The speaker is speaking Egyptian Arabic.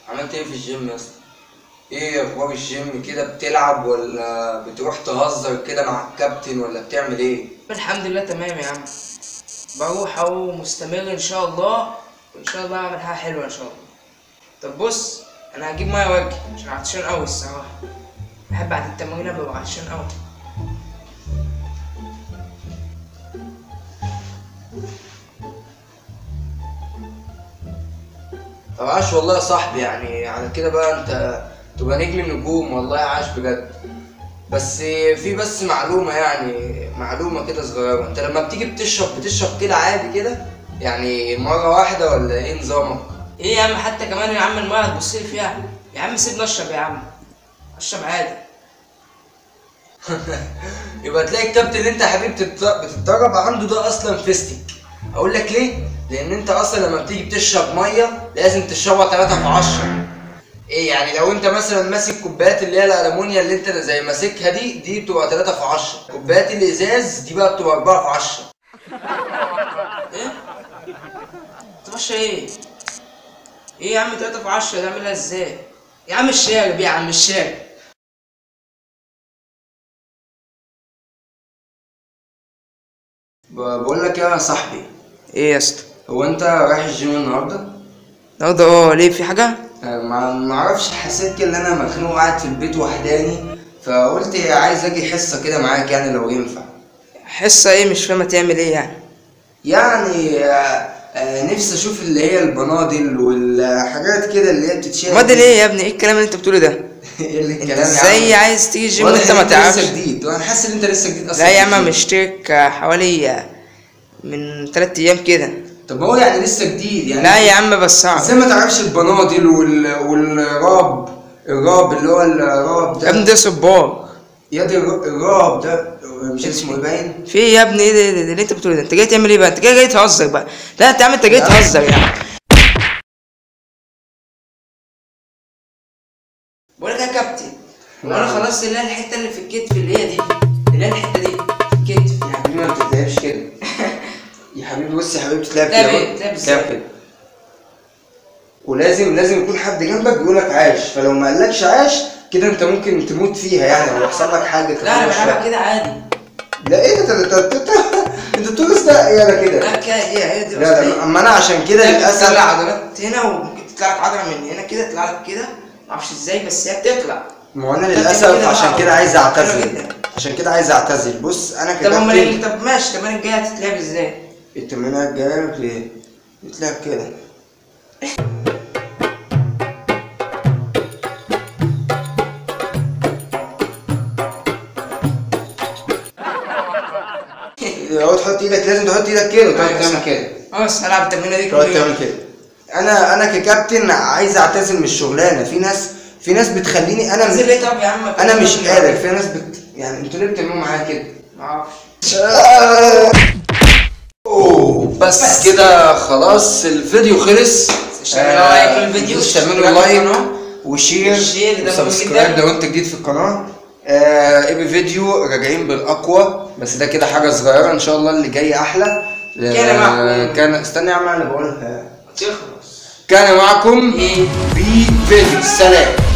عملت ايه في الجيم يا اسطى ايه اخبار الجيم كده بتلعب ولا بتروح تهزر كده مع الكابتن ولا بتعمل ايه الحمد لله تمام يا عم بروح اهو مستمر ان شاء الله وان شاء الله اعمل حاجه حلوه ان شاء الله طب بص انا هجيب ميه واجي عشان عطشان قوي الصراحه بحب بعد التمرين ببقى عطشان قوي طب عاش والله يا صاحبي يعني على كده بقى انت تبقى نجم النجوم والله عاش بجد بس في بس معلومة يعني معلومة كده صغيرة انت لما بتيجي بتشرب بتشرب كده عادي كده يعني مرة واحدة ولا ايه نظامك؟ ايه يا عم حتى كمان يا عم الميه هتبص لي فيها يا عم سيبني اشرب يا عم اشرب عادي يبقى تلاقي الكابتن اللي انت يا حبيبي بتت- بتتدرب عنده ده اصلا فيستك اقول لك ليه لان انت اصلا لما بتيجي بتشرب ميه لازم تشربها 3 في 10 ايه يعني لو انت مثلا ماسك كوبايات اللي هي الالومنيا اللي انت زي ماسكها دي دي بتبقى 3 في 10 كوبايات الازاز دي بقى بتبقى 4 في 10 ايه تبص ايه ايه يا عم 3 في 10 ده اعملها ازاي يا عم الشارب يا عم الشارب ب- بقول لك يا صاحبي ايه يا اسطى هو انت رايح الجيم النهارده النهارده اه ليه في حاجه آه، ما ما اعرفش حسيت كده ان انا مخنوق قاعد في البيت وحداني فقلت عايز اجي حصه كده معاك يعني لو ينفع حصه ايه مش فاهمه تعمل ايه يعني يعني آه، آه، نفسي اشوف اللي هي البناضل والحاجات كده اللي هي بتتشال ما ده ليه يا ابني ايه الكلام اللي انت بتقوله ده ايه اللي انت الكلام يا ازاي عم؟ عايز تيجي الجيم واضح وانت ان ما انت تعرفش لسه جديد وانا حاسس ان انت لسه جديد اصلا لا يا في عم الجيم. مشترك حوالي من تلات ايام كده طب ما هو يعني لسه جديد يعني لا يا عم بس صعب ازاي ما تعرفش البناضل وال... والراب الراب اللي هو الراب يا ابني ده ده صبار يا دي الر- الراب ده مش اسمه ايه باين في ايه يا ابني ايه ده, ده, ده اللي انت بتقوله ده انت جاي تعمل ايه بقى انت جاي جاي تهزر بقى لا انت يا عم انت جاي لا. تهزر يا عم بقول لك يا كابتن وانا نعم. خلاص اللي هي الحته اللي في الكتف اللي هي دي اللي هي الحته دي في الكتف يا حبيبي ما بتتلعبش كده يا حبيبي بص يا حبيبي بتتلعب تلعب كده ايه؟ أهو. تلعب تلعب ازاي؟ كده ولازم لازم يكون حد جنبك بيقول لك عاش فلو ما قالكش عاش كده انت ممكن تموت فيها يعني او يحصل لك حاجه لا انا تخليك بلعبها شوية. كده عادي لا ايه ده انت انت انت انت تورس ده ايه ده كده لا كده ايه هي دي لا لا اما انا عشان كده لا للاسف بتطلع عضلات هنا وممكن تطلع لك عضله من هنا كده تطلع لك كده معرفش ازاي بس هي بتطلع ما هو انا طب للاسف كده عشان بقى. كده عايز حلو اعتزل جدا. عشان كده عايز اعتزل بص انا طب امال ككابتن إيه؟ طب ماشي التمارين الجايه هتتلعب ازاي؟ التمرينات الجايه بت- بتلعب كده لو تحط ايدك لازم تحط ايدك كده وتقعد أيوة تعمل صح. كده خلاص هلعب التمرينه دي كل تقعد يوم تعمل كده انا انا ككابتن عايز اعتزل من الشغلانه في ناس في ناس بتخليني انا انزل ليه طب يا عم انا مش قادر في ناس بت يعني انتوا ليه بتعملوا معايا كده معرفش أوه، بس, بس. كده خلاص الفيديو خلص مش تعملوا لايك للفيديو، مش تعملوا اشتراك في لايك القناة. وشير والشير ده مهم وسبسكرايب جدا. لو انت جديد في القناه آه ايه فيديو راجعين بالاقوى بس ده كده حاجه صغيره ان شاء الله اللي جاي احلى كان معكم. كان استنى يا عم انا بقولها تخلص كان معكم ايه في فيديو سلام